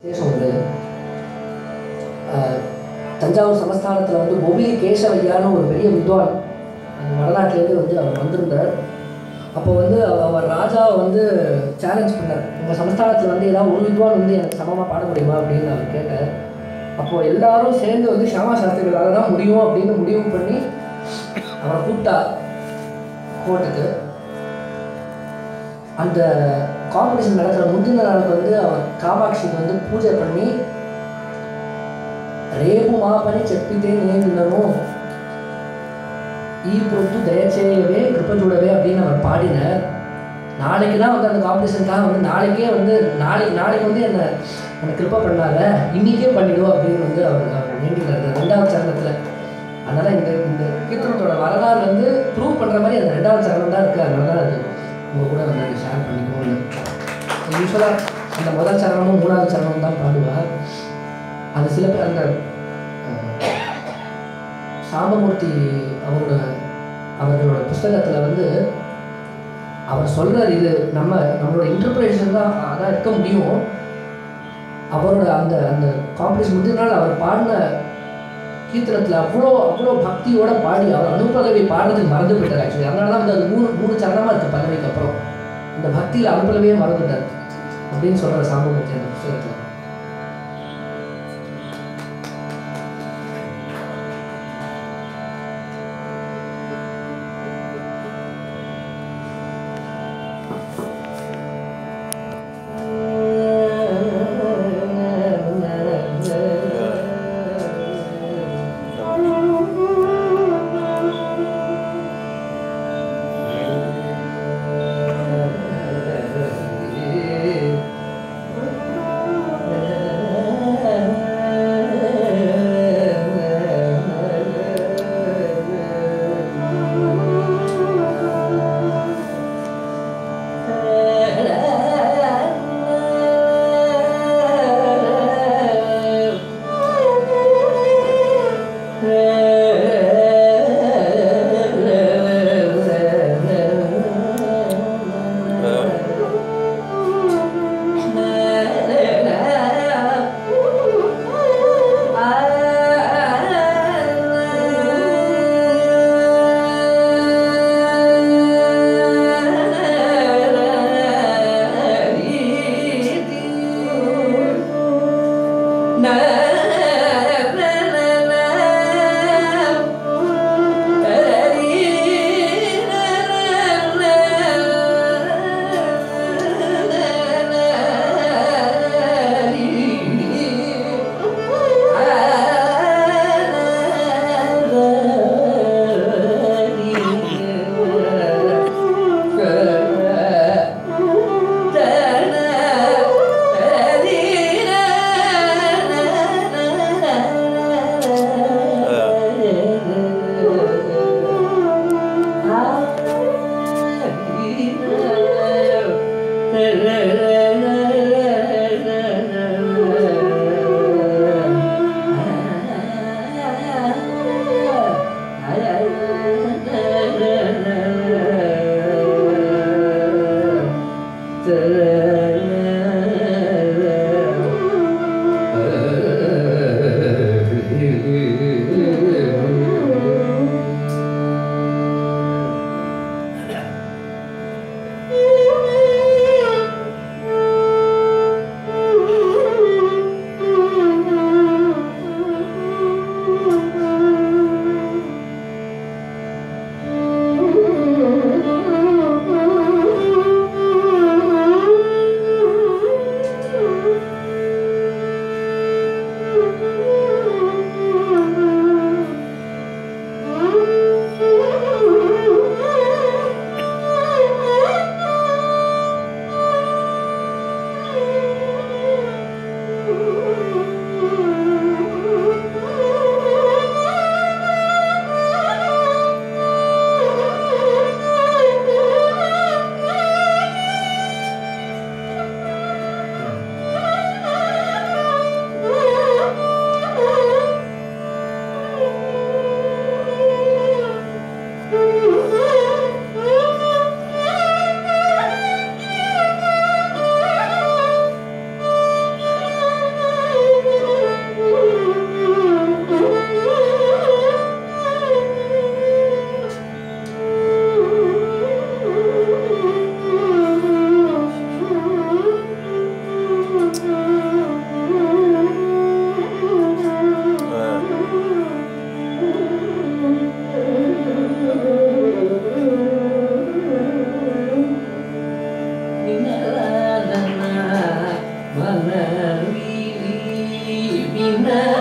விசேஷம் உண்டு ஆஹ், தஞ்சாவூர் சமஸ்தானத்தில் வந்து பொபிலி கேசவையான்னு ஒரு பெரிய வித்வான் அந்த வடநாட்டிலேருந்து வந்து அவர் வந்திருந்தார் அப்போ வந்து அவ- அவர் ராஜாவை வந்து சேலஞ்ச் பண்ணார் உங்கள் சமஸ்தானத்தில் வந்து ஏதாவது ஒரு வித்வான் வந்து எனக்கு சமமாக பாட முடியுமா அப்படின்னு அவர் கேட்டார் அப்போது எல்லாரும் சேர்ந்து வந்து ஷாமா சாஸ்திரிகளால் தான் முடியும் அப்படின்னு முடிவு பண்ணி அவரை கூப்பிட்டா கோர்ட்டுக்கு அந்த காம்படிஷன் நடக்கிற முந்தின நாளுக்கு வந்து அவர் காமாட்சிக்கு வந்து பூஜை பண்ணி రేపు మా పని చెప్పితే నేను వినను ఈ పొద్దు దయచేయவே కృప చూడவே அப்படின்னு அவர் பாடினார் நாளைக்கு தான் வந்து அந்த காம்படிஷனுக்காக வந்து நாளைக்கே வந்து நாளைக்கு நாளைக்கு வந்து என்ன எனக்கு கிருப்பா பண்ணாத இன்னைக்கே பண்ணிடும் அப்படின்னு வந்து அவர் அவர் வேண்டினார் இந்த ரெண்டாவது சரணத்தில் அதனால் இந்த இந்த கீர்த்தனத்தோட வரலாறு வந்து ப்ரூவ் பண்ணுற மாதிரி அந்த ரெண்டாவது சரணம் தான் இருக்குது அதனால தான் அது உங்கள் கூட வந்து அதை ஷேர் பண்ணிக்கணும்னு யூஸ்வலாக அந்த முதல் சரணமும் மூணாவது சரணமும் தான் பாடுவார் அந்த சில பேர் அந்த அஹ், சாம்பமூர்த்தி அவரோட அவர்களோட புஸ்தகத்தில் வந்து அவர் சொல்கிறார் இது நம்ம நம்மளோட இன்டர்பிரேஷன் தான் அதான் இருக்க முடியும் அவரோட அந்த அந்த காம்படிஷன் முந்தின நாள் அவர் பாடின கீர்த்தனத்தில் அவ்வளோ அவ்வளோ பக்தியோட பாடி அவர் அனுப்பலவை பாடுறதுக்கு மறந்து போயிட்டார் ஆக்சுவலி அதனால தான் வந்து அது மூணு மூணு சரணமாக இருக்குது பல்லவிக்கு அப்புறம் அந்த பக்தியில் அனுப்பலவே மறந்துட்டார் அப்படின்னு சொல்கிற சாம்பமூர்த்தி அந்த புஸ்தகத்தில் விழி வின